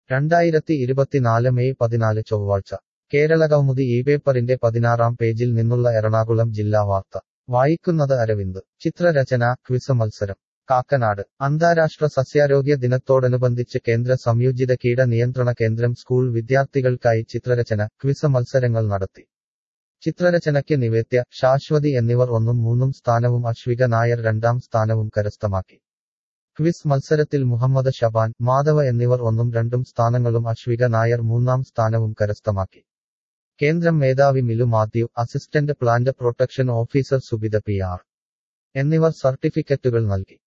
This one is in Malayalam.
രണ്ടായിരത്തി ഇരുപത്തിനാല് മെയ് പതിനാല് ചൊവ്വാഴ്ച കേരള കൗമുദി ഈ പേപ്പറിന്റെ പതിനാറാം പേജിൽ നിന്നുള്ള എറണാകുളം ജില്ലാ വാർത്ത വായിക്കുന്നത് അരവിന്ദ് ചിത്രരചന ക്വിസ് മത്സരം കാക്കനാട് അന്താരാഷ്ട്ര സസ്യാരോഗ്യ ദിനത്തോടനുബന്ധിച്ച് കേന്ദ്ര സംയോജിത കീട നിയന്ത്രണ കേന്ദ്രം സ്കൂൾ വിദ്യാർത്ഥികൾക്കായി ചിത്രരചന ക്വിസ് മത്സരങ്ങൾ നടത്തി ചിത്രരചനയ്ക്ക് നിവേദ്യ ശാശ്വതി എന്നിവർ ഒന്നും മൂന്നും സ്ഥാനവും അശ്വിക നായർ രണ്ടാം സ്ഥാനവും കരസ്ഥമാക്കി ക്വിസ് മത്സരത്തിൽ മുഹമ്മദ് ഷബാൻ മാധവ എന്നിവർ ഒന്നും രണ്ടും സ്ഥാനങ്ങളും അശ്വിക നായർ മൂന്നാം സ്ഥാനവും കരസ്ഥമാക്കി കേന്ദ്രം മേധാവി Milu Mathew assistant plant protection officer Subitha P R എന്നിവർ സർട്ടിഫിക്കറ്റുകൾ നൽകി